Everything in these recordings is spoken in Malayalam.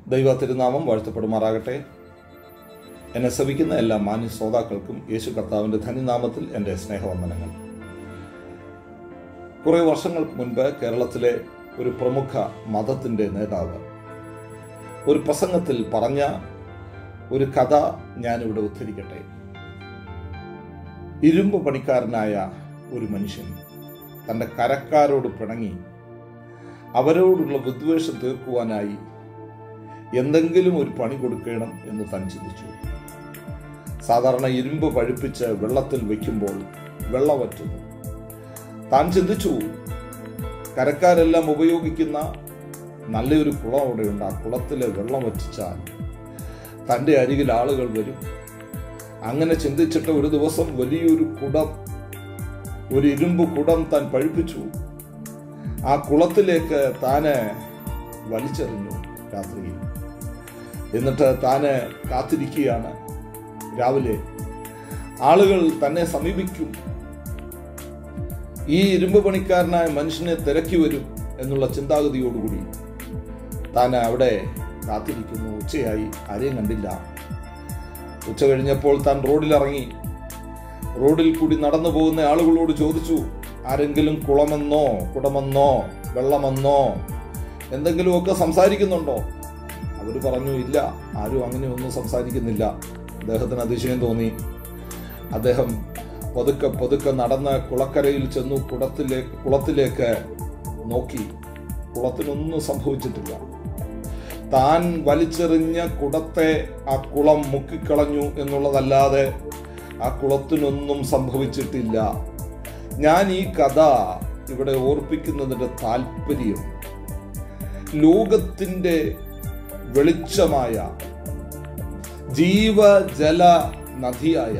ദൈവ തിരുനാമം വാഴ്ത്തപ്പെടുമാറാകട്ടെ എന്നെ ശ്രവിക്കുന്ന എല്ലാ മാന്യ ശ്രോതാക്കൾക്കും യേശു കർത്താവിൻ്റെ ധന്യനാമത്തിൽ എൻ്റെ സ്നേഹവന്ദനങ്ങൾ കുറേ വർഷങ്ങൾക്ക് മുൻപ് കേരളത്തിലെ ഒരു പ്രമുഖ മതത്തിൻ്റെ നേതാവ് ഒരു പ്രസംഗത്തിൽ പറഞ്ഞ ഒരു കഥ ഞാനിവിടെ ഉദ്ധരിക്കട്ടെ ഇരുമ്പ് പണിക്കാരനായ ഒരു മനുഷ്യൻ തൻ്റെ കരക്കാരോട് പിണങ്ങി അവരോടുള്ള വിദ്വേഷം തീർക്കുവാനായി എന്തെങ്കിലും ഒരു പണി കൊടുക്കണം എന്ന് താൻ ചിന്തിച്ചു സാധാരണ ഇരുമ്പ് പഴുപ്പിച്ച് വെള്ളത്തിൽ വെക്കുമ്പോൾ വെള്ളം വറ്റുന്നു താൻ ചിന്തിച്ചു കരക്കാരെല്ലാം ഉപയോഗിക്കുന്ന നല്ലൊരു കുളം അവിടെയുണ്ട് ആ കുളത്തിലെ വെള്ളം വറ്റിച്ചാൽ തൻ്റെ അരികിൽ ആളുകൾ വരും അങ്ങനെ ചിന്തിച്ചിട്ട് ഒരു ദിവസം വലിയൊരു കുടം ഒരു ഇരുമ്പ് കുടം താൻ പഴുപ്പിച്ചു ആ കുളത്തിലേക്ക് താന് വലിച്ചെറിഞ്ഞു രാത്രിയിൽ എന്നിട്ട് താന് കാത്തിരിക്കുകയാണ് രാവിലെ ആളുകൾ തന്നെ സമീപിക്കും ഈ ഇരുമ്പ് പണിക്കാരനായ മനുഷ്യനെ തിരക്കി വരും എന്നുള്ള ചിന്താഗതിയോടുകൂടി താൻ അവിടെ കാത്തിരിക്കുന്നു ഉച്ചയായി ആരെയും കണ്ടില്ല ഉച്ച കഴിഞ്ഞപ്പോൾ താൻ റോഡിലിറങ്ങി റോഡിൽ കൂടി നടന്നു പോകുന്ന ആളുകളോട് ചോദിച്ചു ആരെങ്കിലും കുളമെന്നോ കുടമെന്നോ വെള്ളമെന്നോ എന്തെങ്കിലുമൊക്കെ സംസാരിക്കുന്നുണ്ടോ അവർ പറഞ്ഞു ഇല്ല ആരും അങ്ങനെയൊന്നും സംസാരിക്കുന്നില്ല അദ്ദേഹത്തിന് അതിശയം തോന്നി അദ്ദേഹം പതുക്കെ പതുക്കെ നടന്ന് കുളക്കരയിൽ ചെന്നു കുളത്തിലേക്ക് കുളത്തിലേക്ക് നോക്കി കുളത്തിനൊന്നും സംഭവിച്ചിട്ടില്ല താൻ വലിച്ചെറിഞ്ഞ കുടത്തെ ആ കുളം മുക്കിക്കളഞ്ഞു എന്നുള്ളതല്ലാതെ ആ കുളത്തിനൊന്നും സംഭവിച്ചിട്ടില്ല ഞാൻ ഈ കഥ ഇവിടെ ഓർപ്പിക്കുന്നതിന്റെ താല്പര്യം ലോകത്തിന്റെ വെളിച്ചമായ ജീവജല നദിയായ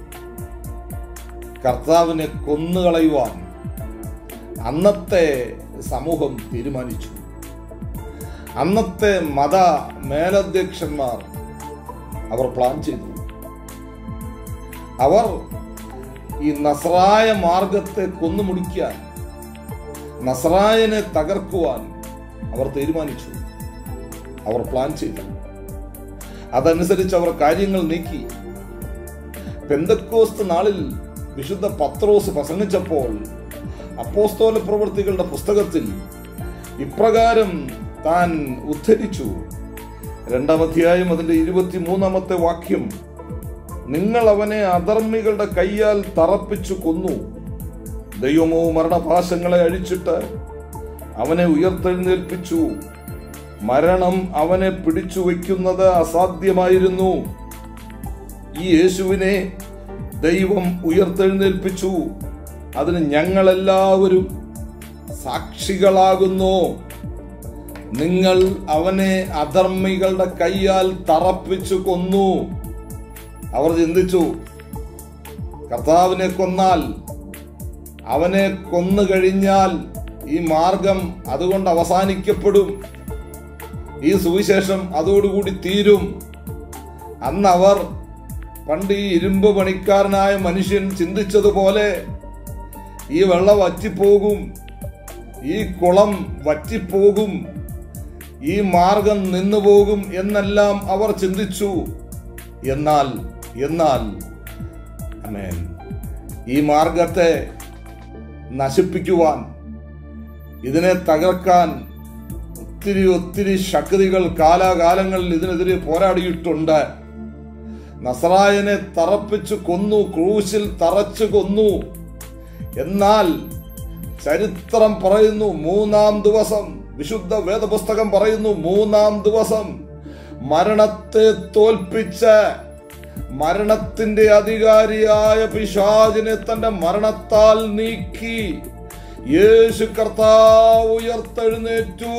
കർത്താവിനെ കൊന്നുകളയുവാൻ അന്നത്തെ സമൂഹം തീരുമാനിച്ചു അന്നത്തെ മത മേലധ്യക്ഷന്മാർ അവർ പ്ലാൻ ചെയ്തു അവർ ഈ നസ്രായ മാർഗത്തെ കൊന്നുമുടിക്കാൻ നസ്രായനെ തകർക്കുവാൻ അവർ തീരുമാനിച്ചു അവർ പ്ലാൻ ചെയ്തു അതനുസരിച്ച് അവർ കാര്യങ്ങൾ നീക്കി പെന്തക്കോസ്ത് നാളിൽ വിശുദ്ധ പത്രോസ് പ്രസംഗിച്ചപ്പോൾ അപ്പോസ്തോല പ്രവൃത്തികളുടെ പുസ്തകത്തിൽ ഇപ്രകാരം താൻ ഉദ്ധരിച്ചു രണ്ടാം അധ്യായം അതിന്റെ ഇരുപത്തിമൂന്നാമത്തെ വാക്യം നിങ്ങൾ അവനെ അധർമ്മികളുടെ കൈയാൽ തറപ്പിച്ചു കൊന്നു ദൈവമോ മരണപാശങ്ങളെ അഴിച്ചിട്ട് അവനെ ഉയർത്തെഴുന്നേൽപ്പിച്ചു മരണം അവനെ പിടിച്ചു വയ്ക്കുന്നത് അസാധ്യമായിരുന്നു ഈ യേശുവിനെ ദൈവം ഉയർത്തെഴുന്നേൽപ്പിച്ചു അതിന് ഞങ്ങളെല്ലാവരും സാക്ഷികളാകുന്നു നിങ്ങൾ അവനെ അധർമ്മികളുടെ കൈയാൽ തറപ്പിച്ചു കൊന്നു അവർ ചിന്തിച്ചു കർത്താവിനെ കൊന്നാൽ അവനെ കൊന്നു കഴിഞ്ഞാൽ ഈ മാർഗം അതുകൊണ്ട് അവസാനിക്കപ്പെടും ഈ സുവിശേഷം അതോടുകൂടി തീരും അന്ന് അവർ പണ്ട് ഈ ഇരുമ്പ് പണിക്കാരനായ മനുഷ്യൻ ചിന്തിച്ചതുപോലെ ഈ വെള്ളം വറ്റിപ്പോകും ഈ കുളം വറ്റിപ്പോകും ഈ മാർഗം നിന്നുപോകും എന്നെല്ലാം അവർ ചിന്തിച്ചു എന്നാൽ എന്നാൽ അമേൻ ഈ മാർഗത്തെ നശിപ്പിക്കുവാൻ ഇതിനെ തകർക്കാൻ ഒത്തിരി ഒത്തിരി ശക്തികൾ കാലാകാലങ്ങളിൽ ഇതിനെതിരെ പോരാടിയിട്ടുണ്ട് നസറായനെ തറപ്പിച്ചു കൊന്നു ക്രൂശിൽ തറച്ചു കൊന്നു എന്നാൽ ചരിത്രം പറയുന്നു മൂന്നാം ദിവസം വിശുദ്ധ വേദപുസ്തകം പറയുന്നു മൂന്നാം ദിവസം മരണത്തെ തോൽപ്പിച്ച് മരണത്തിന്റെ അധികാരിയായ പിശാചിനെ തന്റെ മരണത്താൽ നീക്കി യേശു കർത്താവ് ഉയർത്തെഴുന്നേറ്റു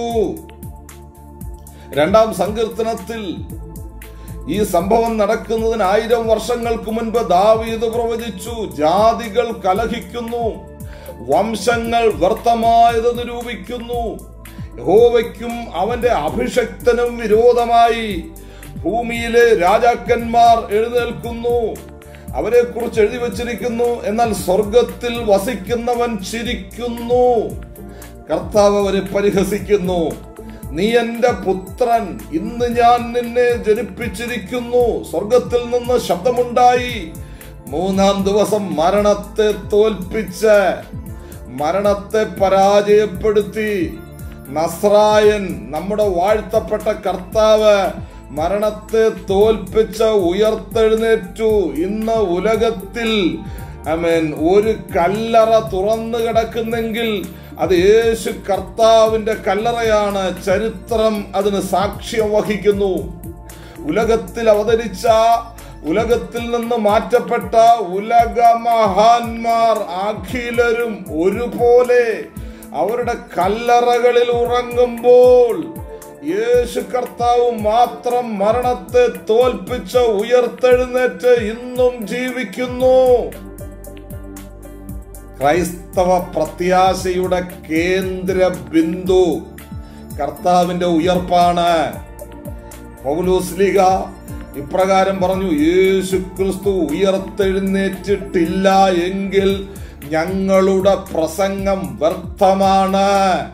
രണ്ടാം സങ്കീർത്തനത്തിൽ ഈ സംഭവം നടക്കുന്നതിന് ആയിരം വർഷങ്ങൾക്ക് മുൻപ് ദാവീദ് പ്രവചിച്ചു ജാതികൾ കലഹിക്കുന്നു വംശങ്ങൾ വ്യർത്ഥമായത് നിരൂപിക്കുന്നു യഹോവയ്ക്കും അവന്റെ അഭിഷക്തനും വിരോധമായി ഭൂമിയിലെ രാജാക്കന്മാർ എഴുന്നേൽക്കുന്നു അവരെ കുറിച്ച് എഴുതി വച്ചിരിക്കുന്നു എന്നാൽ സ്വർഗത്തിൽ വസിക്കുന്നവൻ ചിരിക്കുന്നു കർത്താവ് അവരെ പരിഹസിക്കുന്നു നീ എന്റെ പുത്രൻ ഇന്ന് ഞാൻ നിന്നെ ജനിപ്പിച്ചിരിക്കുന്നു സ്വർഗത്തിൽ നിന്ന് ശബ്ദമുണ്ടായി മൂന്നാം ദിവസം മരണത്തെ തോൽപ്പിച്ച് മരണത്തെ പരാജയപ്പെടുത്തി നസ്രായൻ നമ്മുടെ വാഴ്ത്തപ്പെട്ട കർത്താവ് മരണത്തെ തോൽപ്പിച്ച് ഉയർത്തെഴുന്നേറ്റു ഇന്ന് ഉലകത്തിൽ അമേൻ ഒരു കല്ലറ തുറന്നു കിടക്കുന്നെങ്കിൽ അത് യേശു കർത്താവിന്റെ കല്ലറയാണ് ചരിത്രം അതിന് സാക്ഷ്യം വഹിക്കുന്നു ഉലകത്തിൽ അവതരിച്ച ഉലകത്തിൽ നിന്ന് മാറ്റപ്പെട്ട ഉലക മഹാന്മാർ അഖിലരും ഒരുപോലെ അവരുടെ കല്ലറകളിൽ ഉറങ്ങുമ്പോൾ യേശു കർത്താവ് മാത്രം മരണത്തെ തോൽപ്പിച്ച് ഉയർത്തെഴുന്നേറ്റ് ഇന്നും ജീവിക്കുന്നു ക്രൈസ്തവ പ്രത്യാശയുടെ കേന്ദ്ര ബിന്ദു കർത്താവിന്റെ ഉയർപ്പാണ് പൗലോസ്ലിക ഇപ്രകാരം പറഞ്ഞു യേശു ക്രിസ്തു ഉയർത്തെഴുന്നേറ്റിട്ടില്ല എങ്കിൽ ഞങ്ങളുടെ പ്രസംഗം വ്യർത്ഥമാണ്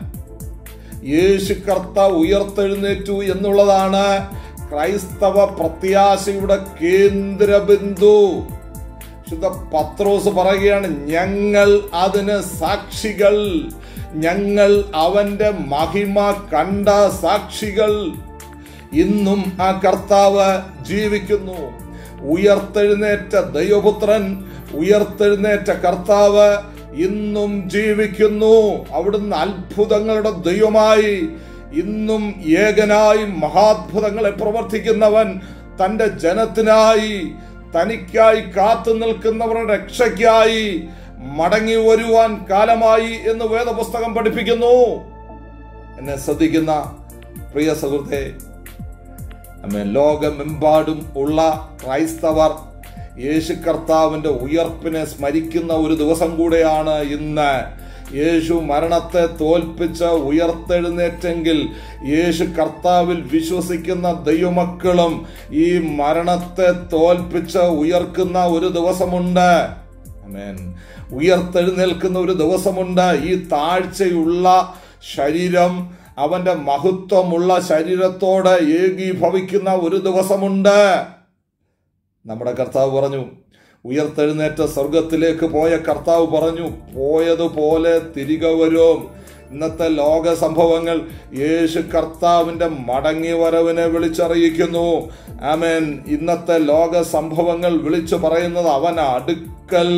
യേശു കർത്താവ് ഉയർത്തെഴുന്നേറ്റു എന്നുള്ളതാണ് ക്രൈസ്തവ പ്രത്യാശയുടെ കേന്ദ്ര ബിന്ദു ശുദ്ധ പത്രോസ് പറയുകയാണ് ഞങ്ങൾ അതിന് സാക്ഷികൾ ഞങ്ങൾ അവന്റെ മഹിമ കണ്ട സാക്ഷികൾ ഇന്നും ആ കർത്താവ് ജീവിക്കുന്നു ഉയർത്തെഴുന്നേറ്റ ദൈവപുത്രൻ ഉയർത്തെഴുന്നേറ്റ കർത്താവ് ഇന്നും ജീവിക്കുന്നു അവിടുന്ന് അത്ഭുതങ്ങളുടെ ദൈവമായി ഇന്നും ഏകനായി മഹാത്ഭുതങ്ങളെ പ്രവർത്തിക്കുന്നവൻ തന്റെ ജനത്തിനായി തനിക്കായി കാത്തു നിൽക്കുന്നവരുടെ രക്ഷയ്ക്കായി മടങ്ങി വരുവാൻ കാലമായി എന്ന് വേദപുസ്തകം പഠിപ്പിക്കുന്നു എന്നെ ശ്രദ്ധിക്കുന്ന പ്രിയ സുഹൃത്തെ അമ്മേ ലോകമെമ്പാടും ഉള്ള ക്രൈസ്തവർ യേശു കർത്താവിന്റെ ഉയർപ്പിനെ സ്മരിക്കുന്ന ഒരു ദിവസം കൂടെയാണ് ഇന്ന് യേശു മരണത്തെ തോൽപ്പിച്ച് ഉയർത്തെഴുന്നേറ്റെങ്കിൽ യേശു കർത്താവിൽ വിശ്വസിക്കുന്ന ദൈവമക്കളും ഈ മരണത്തെ തോൽപ്പിച്ച് ഉയർക്കുന്ന ഒരു ദിവസമുണ്ട് അമേൻ ഉയർത്തെഴുന്നേൽക്കുന്ന ഒരു ദിവസമുണ്ട് ഈ താഴ്ചയുള്ള ശരീരം അവന്റെ മഹത്വമുള്ള ശരീരത്തോട് ഏകീഭവിക്കുന്ന ഒരു ദിവസമുണ്ട് നമ്മുടെ കർത്താവ് പറഞ്ഞു ഉയർത്തെഴുന്നേറ്റ സ്വർഗത്തിലേക്ക് പോയ കർത്താവ് പറഞ്ഞു പോയതുപോലെ തിരികെ വരും ഇന്നത്തെ ലോക സംഭവങ്ങൾ യേശു കർത്താവിന്റെ മടങ്ങി വരവിനെ വിളിച്ചറിയിക്കുന്നു ആമേൻ ഇന്നത്തെ ലോക സംഭവങ്ങൾ വിളിച്ചു പറയുന്നത് അവൻ അടുക്കൽ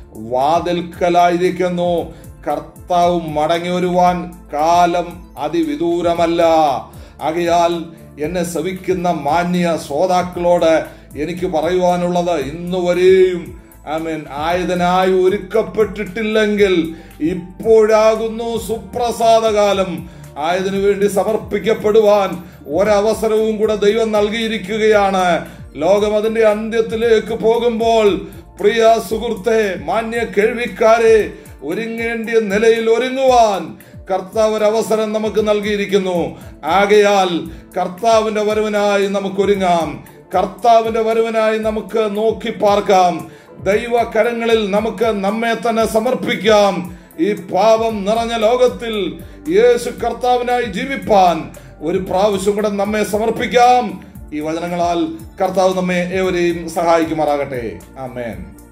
വാതിൽക്കലായിരിക്കുന്നു കർത്താവ് മടങ്ങി വരുവാൻ കാലം അതിവിദൂരമല്ല ആകയാൽ എന്നെ ശ്രവിക്കുന്ന മാന്യ ശ്രോതാക്കളോട് എനിക്ക് പറയുവാനുള്ളത് ഇന്നുവരെയും ആമേൻ ആയതനായി ഒരുക്കപ്പെട്ടിട്ടില്ലെങ്കിൽ ഇപ്പോഴാകുന്നു സുപ്രസാദകാലം ആയതിനു വേണ്ടി സമർപ്പിക്കപ്പെടുവാൻ ഒരവസരവും കൂടെ ദൈവം നൽകിയിരിക്കുകയാണ് ലോകം അതിന്റെ അന്ത്യത്തിലേക്ക് പോകുമ്പോൾ പ്രിയ സുഹൃത്തെ മാന്യ കേൾവിക്കാരെ ഒരുങ്ങേണ്ടിയ നിലയിൽ ഒരുങ്ങുവാൻ കർത്താവ് ഒരു അവസരം നമുക്ക് നൽകിയിരിക്കുന്നു ആകയാൽ കർത്താവിന്റെ വരവിനായി നമുക്ക് ഒരുങ്ങാം കർത്താവിന്റെ വരവിനായി നമുക്ക് നോക്കി പാർക്കാം ദൈവ കരങ്ങളിൽ നമുക്ക് നമ്മെ തന്നെ സമർപ്പിക്കാം ഈ പാപം നിറഞ്ഞ ലോകത്തിൽ യേശു കർത്താവിനായി ജീവിപ്പാൻ ഒരു പ്രാവശ്യം കൂടെ നമ്മെ സമർപ്പിക്കാം ഈ വചനങ്ങളാൽ കർത്താവ് നമ്മെ ഏവരെയും സഹായിക്കുമാറാകട്ടെ ആമേൻ